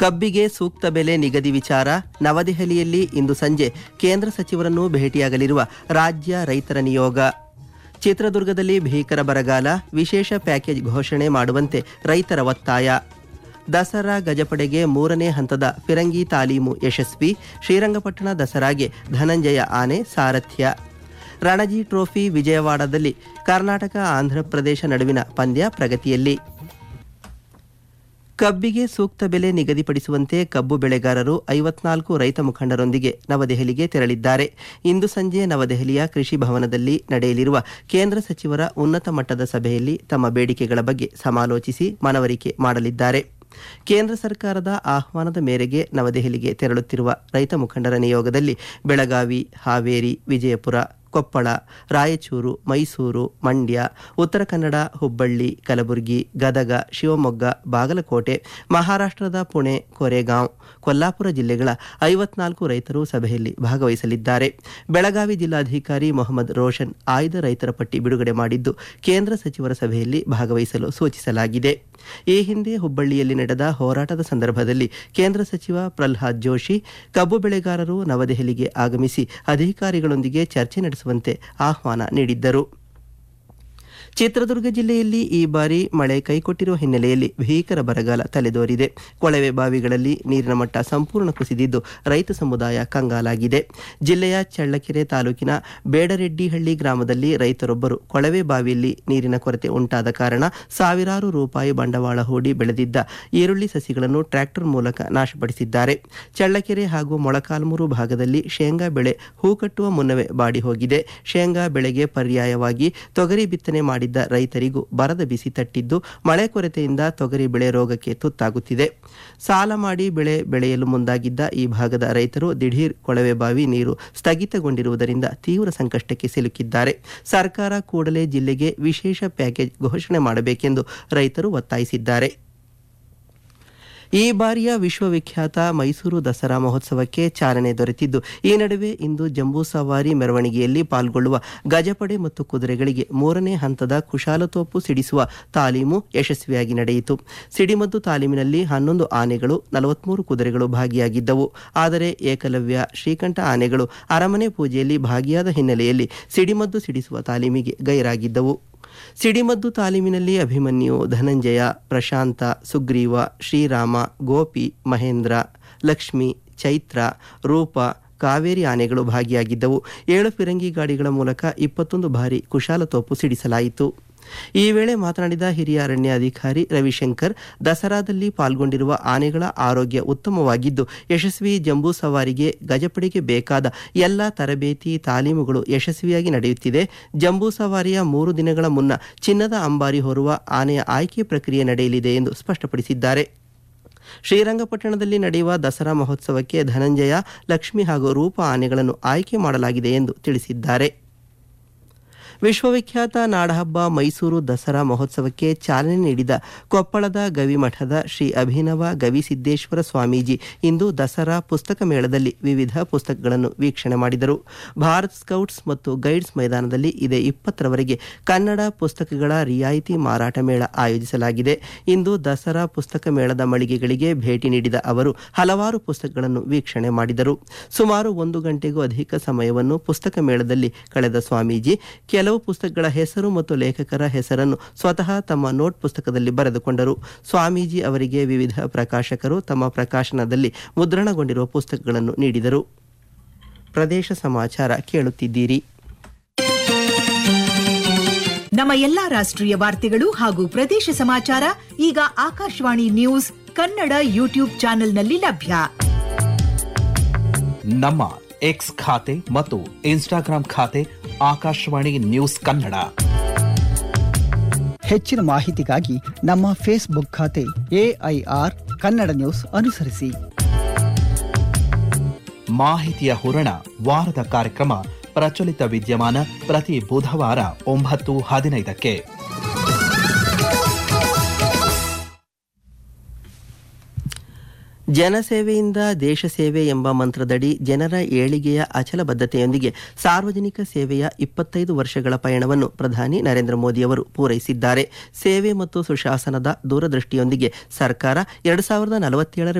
ಕಬ್ಬಿಗೆ ಸೂಕ್ತ ಬೆಲೆ ನಿಗದಿ ವಿಚಾರ ನವದೆಹಲಿಯಲ್ಲಿ ಇಂದು ಸಂಜೆ ಕೇಂದ್ರ ಸಚಿವರನ್ನು ಭೇಟಿಯಾಗಲಿರುವ ರಾಜ್ಯ ರೈತರ ನಿಯೋಗ ಚಿತ್ರದುರ್ಗದಲ್ಲಿ ಭೀಕರ ಬರಗಾಲ ವಿಶೇಷ ಪ್ಯಾಕೇಜ್ ಘೋಷಣೆ ಮಾಡುವಂತೆ ರೈತರ ಒತ್ತಾಯ ದಸರಾ ಗಜಪಡೆಗೆ ಮೂರನೇ ಹಂತದ ಫಿರಂಗಿ ತಾಲೀಮು ಯಶಸ್ವಿ ಶ್ರೀರಂಗಪಟ್ಟಣ ದಸರಾಗೆ ಧನಂಜಯ ಆನೆ ಸಾರಥ್ಯ ರಣಜಿ ಟ್ರೋಫಿ ವಿಜಯವಾಡದಲ್ಲಿ ಕರ್ನಾಟಕ ಆಂಧ್ರಪ್ರದೇಶ ನಡುವಿನ ಪಂದ್ಯ ಪ್ರಗತಿಯಲ್ಲಿ ಕಬ್ಬಿಗೆ ಸೂಕ್ತ ಬೆಲೆ ನಿಗದಿಪಡಿಸುವಂತೆ ಕಬ್ಬು ಬೆಳೆಗಾರರು ಐವತ್ನಾಲ್ಕು ರೈತ ಮುಖಂಡರೊಂದಿಗೆ ನವದೆಹಲಿಗೆ ತೆರಳಿದ್ದಾರೆ ಇಂದು ಸಂಜೆ ನವದೆಹಲಿಯ ಕೃಷಿ ಭವನದಲ್ಲಿ ನಡೆಯಲಿರುವ ಕೇಂದ್ರ ಸಚಿವರ ಉನ್ನತ ಮಟ್ಟದ ಸಭೆಯಲ್ಲಿ ತಮ್ಮ ಬೇಡಿಕೆಗಳ ಬಗ್ಗೆ ಸಮಾಲೋಚಿಸಿ ಮನವರಿಕೆ ಮಾಡಲಿದ್ದಾರೆ ಕೇಂದ್ರ ಸರ್ಕಾರದ ಆಹ್ವಾನದ ಮೇರೆಗೆ ನವದೆಹಲಿಗೆ ತೆರಳುತ್ತಿರುವ ರೈತ ಮುಖಂಡರ ನಿಯೋಗದಲ್ಲಿ ಬೆಳಗಾವಿ ಹಾವೇರಿ ವಿಜಯಪುರ ಕೊಪ್ಪಳ ರಾಯಚೂರು ಮೈಸೂರು ಮಂಡ್ಯ ಉತ್ತರ ಕನ್ನಡ ಹುಬ್ಬಳ್ಳಿ ಕಲಬುರಗಿ ಗದಗ ಶಿವಮೊಗ್ಗ ಬಾಗಲಕೋಟೆ ಮಹಾರಾಷ್ಟ್ರದ ಪುಣೆ ಕೊರೆಗಾಂವ್ ಕೊಲ್ಲಾಪುರ ಜಿಲ್ಲೆಗಳ ಐವತ್ನಾಲ್ಕು ರೈತರು ಸಭೆಯಲ್ಲಿ ಭಾಗವಹಿಸಲಿದ್ದಾರೆ ಬೆಳಗಾವಿ ಜಿಲ್ಲಾಧಿಕಾರಿ ಮೊಹಮ್ಮದ್ ರೋಷನ್ ಆಯ್ದ ರೈತರ ಪಟ್ಟಿ ಬಿಡುಗಡೆ ಮಾಡಿದ್ದು ಕೇಂದ್ರ ಸಚಿವರ ಸಭೆಯಲ್ಲಿ ಭಾಗವಹಿಸಲು ಸೂಚಿಸಲಾಗಿದೆ ಈ ಹಿಂದೆ ಹುಬ್ಬಳ್ಳಿಯಲ್ಲಿ ನಡೆದ ಹೋರಾಟದ ಸಂದರ್ಭದಲ್ಲಿ ಕೇಂದ್ರ ಸಚಿವ ಪ್ರಲ್ಹಾದ್ ಜೋಶಿ ಕಬ್ಬು ಬೆಳೆಗಾರರು ನವದೆಹಲಿಗೆ ಆಗಮಿಸಿ ಅಧಿಕಾರಿಗಳೊಂದಿಗೆ ಚರ್ಚೆ ನಡೆಸುವಂತೆ ಆಹ್ವಾನ ನೀಡಿದ್ದರು ಚಿತ್ರದುರ್ಗ ಜಿಲ್ಲೆಯಲ್ಲಿ ಈ ಬಾರಿ ಮಳೆ ಕೈಕೊಟ್ಟಿರುವ ಹಿನ್ನೆಲೆಯಲ್ಲಿ ಭೀಕರ ಬರಗಾಲ ತಲೆದೋರಿದೆ ಕೊಳವೆ ಬಾವಿಗಳಲ್ಲಿ ನೀರಿನ ಮಟ್ಟ ಸಂಪೂರ್ಣ ಕುಸಿದಿದ್ದು ರೈತ ಸಮುದಾಯ ಕಂಗಾಲಾಗಿದೆ ಜಿಲ್ಲೆಯ ಚಳ್ಳಕೆರೆ ತಾಲೂಕಿನ ಬೇಡರೆಡ್ಡಿಹಳ್ಳಿ ಗ್ರಾಮದಲ್ಲಿ ರೈತರೊಬ್ಬರು ಕೊಳವೆ ಬಾವಿಯಲ್ಲಿ ನೀರಿನ ಕೊರತೆ ಉಂಟಾದ ಕಾರಣ ಸಾವಿರಾರು ರೂಪಾಯಿ ಬಂಡವಾಳ ಹೂಡಿ ಬೆಳೆದಿದ್ದ ಈರುಳ್ಳಿ ಸಸಿಗಳನ್ನು ಟ್ರ್ಯಾಕ್ಟರ್ ಮೂಲಕ ನಾಶಪಡಿಸಿದ್ದಾರೆ ಚಳ್ಳಕೆರೆ ಹಾಗೂ ಮೊಳಕಾಲ್ಮೂರು ಭಾಗದಲ್ಲಿ ಶೇಂಗಾ ಬೆಳೆ ಹೂ ಕಟ್ಟುವ ಮುನ್ನವೇ ಬಾಡಿ ಹೋಗಿದೆ ಶೇಂಗಾ ಬೆಳೆಗೆ ಪರ್ಯಾಯವಾಗಿ ತೊಗರಿ ಬಿತ್ತನೆ ಮಾಡಿದ್ದ ರೈತರಿಗೂ ಬರದ ಬಿಸಿ ತಟ್ಟಿದ್ದು ಮಳೆ ಕೊರತೆಯಿಂದ ತೊಗರಿ ಬೆಳೆ ರೋಗಕ್ಕೆ ತುತ್ತಾಗುತ್ತಿದೆ ಸಾಲ ಮಾಡಿ ಬೆಳೆ ಬೆಳೆಯಲು ಮುಂದಾಗಿದ್ದ ಈ ಭಾಗದ ರೈತರು ದಿಢೀರ್ ಕೊಳವೆ ಬಾವಿ ನೀರು ಸ್ಥಗಿತಗೊಂಡಿರುವುದರಿಂದ ತೀವ್ರ ಸಂಕಷ್ಟಕ್ಕೆ ಸಿಲುಕಿದ್ದಾರೆ ಸರ್ಕಾರ ಕೂಡಲೇ ಜಿಲ್ಲೆಗೆ ವಿಶೇಷ ಪ್ಯಾಕೇಜ್ ಘೋಷಣೆ ಮಾಡಬೇಕೆಂದು ರೈತರು ಒತ್ತಾಯಿಸಿದ್ದಾರೆ ಈ ಬಾರಿಯ ವಿಶ್ವವಿಖ್ಯಾತ ಮೈಸೂರು ದಸರಾ ಮಹೋತ್ಸವಕ್ಕೆ ಚಾಲನೆ ದೊರೆತಿದ್ದು ಈ ನಡುವೆ ಇಂದು ಜಂಬೂ ಸವಾರಿ ಮೆರವಣಿಗೆಯಲ್ಲಿ ಪಾಲ್ಗೊಳ್ಳುವ ಗಜಪಡೆ ಮತ್ತು ಕುದುರೆಗಳಿಗೆ ಮೂರನೇ ಹಂತದ ಕುಶಾಲತೋಪು ಸಿಡಿಸುವ ತಾಲೀಮು ಯಶಸ್ವಿಯಾಗಿ ನಡೆಯಿತು ಸಿಡಿಮದ್ದು ತಾಲೀಮಿನಲ್ಲಿ ಹನ್ನೊಂದು ಆನೆಗಳು ನಲವತ್ಮೂರು ಕುದುರೆಗಳು ಭಾಗಿಯಾಗಿದ್ದವು ಆದರೆ ಏಕಲವ್ಯ ಶ್ರೀಕಂಠ ಆನೆಗಳು ಅರಮನೆ ಪೂಜೆಯಲ್ಲಿ ಭಾಗಿಯಾದ ಹಿನ್ನೆಲೆಯಲ್ಲಿ ಸಿಡಿಮದ್ದು ಸಿಡಿಸುವ ತಾಲೀಮಿಗೆ ಗೈರಾಗಿದ್ದವು ಸಿಡಿಮದ್ದು ತಾಲೀಮಿನಲ್ಲಿ ಅಭಿಮನ್ಯು ಧನಂಜಯ ಪ್ರಶಾಂತ ಸುಗ್ರೀವ ಶ್ರೀರಾಮ ಗೋಪಿ ಮಹೇಂದ್ರ ಲಕ್ಷ್ಮಿ ಚೈತ್ರ ರೂಪ ಕಾವೇರಿ ಆನೆಗಳು ಭಾಗಿಯಾಗಿದ್ದವು ಏಳು ಫಿರಂಗಿ ಗಾಡಿಗಳ ಮೂಲಕ ಇಪ್ಪತ್ತೊಂದು ಬಾರಿ ಕುಶಾಲತೋಪು ಸಿಡಿಸಲಾಯಿತು ಈ ವೇಳೆ ಮಾತನಾಡಿದ ಹಿರಿಯ ಅರಣ್ಯಾಧಿಕಾರಿ ರವಿಶಂಕರ್ ದಸರಾದಲ್ಲಿ ಪಾಲ್ಗೊಂಡಿರುವ ಆನೆಗಳ ಆರೋಗ್ಯ ಉತ್ತಮವಾಗಿದ್ದು ಯಶಸ್ವಿ ಜಂಬೂ ಸವಾರಿಗೆ ಗಜಪಡೆಗೆ ಬೇಕಾದ ಎಲ್ಲ ತರಬೇತಿ ತಾಲೀಮುಗಳು ಯಶಸ್ವಿಯಾಗಿ ನಡೆಯುತ್ತಿದೆ ಜಂಬೂ ಸವಾರಿಯ ಮೂರು ದಿನಗಳ ಮುನ್ನ ಚಿನ್ನದ ಅಂಬಾರಿ ಹೊರುವ ಆನೆಯ ಆಯ್ಕೆ ಪ್ರಕ್ರಿಯೆ ನಡೆಯಲಿದೆ ಎಂದು ಸ್ಪಷ್ಟಪಡಿಸಿದ್ದಾರೆ ಶ್ರೀರಂಗಪಟ್ಟಣದಲ್ಲಿ ನಡೆಯುವ ದಸರಾ ಮಹೋತ್ಸವಕ್ಕೆ ಧನಂಜಯ ಲಕ್ಷ್ಮಿ ಹಾಗೂ ರೂಪ ಆನೆಗಳನ್ನು ಆಯ್ಕೆ ಮಾಡಲಾಗಿದೆ ಎಂದು ತಿಳಿಸಿದ್ದಾರೆ ವಿಶ್ವವಿಖ್ಯಾತ ನಾಡಹಬ್ಬ ಮೈಸೂರು ದಸರಾ ಮಹೋತ್ಸವಕ್ಕೆ ಚಾಲನೆ ನೀಡಿದ ಕೊಪ್ಪಳದ ಗವಿಮಠದ ಶ್ರೀ ಅಭಿನವ ಗವಿಸಿದ್ದೇಶ್ವರ ಸ್ವಾಮೀಜಿ ಇಂದು ದಸರಾ ಪುಸ್ತಕ ಮೇಳದಲ್ಲಿ ವಿವಿಧ ಪುಸ್ತಕಗಳನ್ನು ವೀಕ್ಷಣೆ ಮಾಡಿದರು ಭಾರತ್ ಸ್ಕೌಟ್ಸ್ ಮತ್ತು ಗೈಡ್ಸ್ ಮೈದಾನದಲ್ಲಿ ಇದೇ ಇಪ್ಪತ್ತರವರೆಗೆ ಕನ್ನಡ ಪುಸ್ತಕಗಳ ರಿಯಾಯಿತಿ ಮಾರಾಟ ಮೇಳ ಆಯೋಜಿಸಲಾಗಿದೆ ಇಂದು ದಸರಾ ಪುಸ್ತಕ ಮೇಳದ ಮಳಿಗೆಗಳಿಗೆ ಭೇಟಿ ನೀಡಿದ ಅವರು ಹಲವಾರು ಪುಸ್ತಕಗಳನ್ನು ವೀಕ್ಷಣೆ ಮಾಡಿದರು ಸುಮಾರು ಒಂದು ಗಂಟೆಗೂ ಅಧಿಕ ಸಮಯವನ್ನು ಪುಸ್ತಕ ಮೇಳದಲ್ಲಿ ಕಳೆದ ಸ್ವಾಮೀಜಿ ಕೆಲವು ಪುಸ್ತಕಗಳ ಹೆಸರು ಮತ್ತು ಲೇಖಕರ ಹೆಸರನ್ನು ಸ್ವತಃ ತಮ್ಮ ನೋಟ್ ಪುಸ್ತಕದಲ್ಲಿ ಬರೆದುಕೊಂಡರು ಸ್ವಾಮೀಜಿ ಅವರಿಗೆ ವಿವಿಧ ಪ್ರಕಾಶಕರು ತಮ್ಮ ಪ್ರಕಾಶನದಲ್ಲಿ ಮುದ್ರಣಗೊಂಡಿರುವ ಪುಸ್ತಕಗಳನ್ನು ನೀಡಿದರು ಪ್ರದೇಶ ಸಮಾಚಾರ ಕೇಳುತ್ತಿದ್ದೀರಿ ನಮ್ಮ ಎಲ್ಲಾ ರಾಷ್ಟ್ರೀಯ ವಾರ್ತೆಗಳು ಹಾಗೂ ಪ್ರದೇಶ ಸಮಾಚಾರ ಈಗ ಆಕಾಶವಾಣಿ ನ್ಯೂಸ್ ಕನ್ನಡ ಯೂಟ್ಯೂಬ್ ಚಾನೆಲ್ನಲ್ಲಿ ಲಭ್ಯ ನಮ್ಮ ಎಕ್ಸ್ ಖಾತೆ ಮತ್ತು ಇನ್ಸ್ಟಾಗ್ರಾಂ ಖಾತೆ ಆಕಾಶವಾಣಿ ನ್ಯೂಸ್ ಕನ್ನಡ ಹೆಚ್ಚಿನ ಮಾಹಿತಿಗಾಗಿ ನಮ್ಮ ಫೇಸ್ಬುಕ್ ಖಾತೆ ಎಐಆರ್ ಕನ್ನಡ ನ್ಯೂಸ್ ಅನುಸರಿಸಿ ಮಾಹಿತಿಯ ಹೂರಣ ವಾರದ ಕಾರ್ಯಕ್ರಮ ಪ್ರಚಲಿತ ವಿದ್ಯಮಾನ ಪ್ರತಿ ಬುಧವಾರ ಒಂಬತ್ತು ಹದಿನೈದಕ್ಕೆ ಜನಸೇವೆಯಿಂದ ದೇಶ ಸೇವೆ ಎಂಬ ಮಂತ್ರದಡಿ ಜನರ ಏಳಿಗೆಯ ಅಚಲ ಬದ್ಧತೆಯೊಂದಿಗೆ ಸಾರ್ವಜನಿಕ ಸೇವೆಯ ಇಪ್ಪತ್ತೈದು ವರ್ಷಗಳ ಪಯಣವನ್ನು ಪ್ರಧಾನಿ ನರೇಂದ್ರ ಮೋದಿ ಅವರು ಪೂರೈಸಿದ್ದಾರೆ ಸೇವೆ ಮತ್ತು ಸುಶಾಸನದ ದೂರದೃಷ್ಟಿಯೊಂದಿಗೆ ಸರ್ಕಾರ ಎರಡು ಸಾವಿರದ ನಲವತ್ತೇಳರ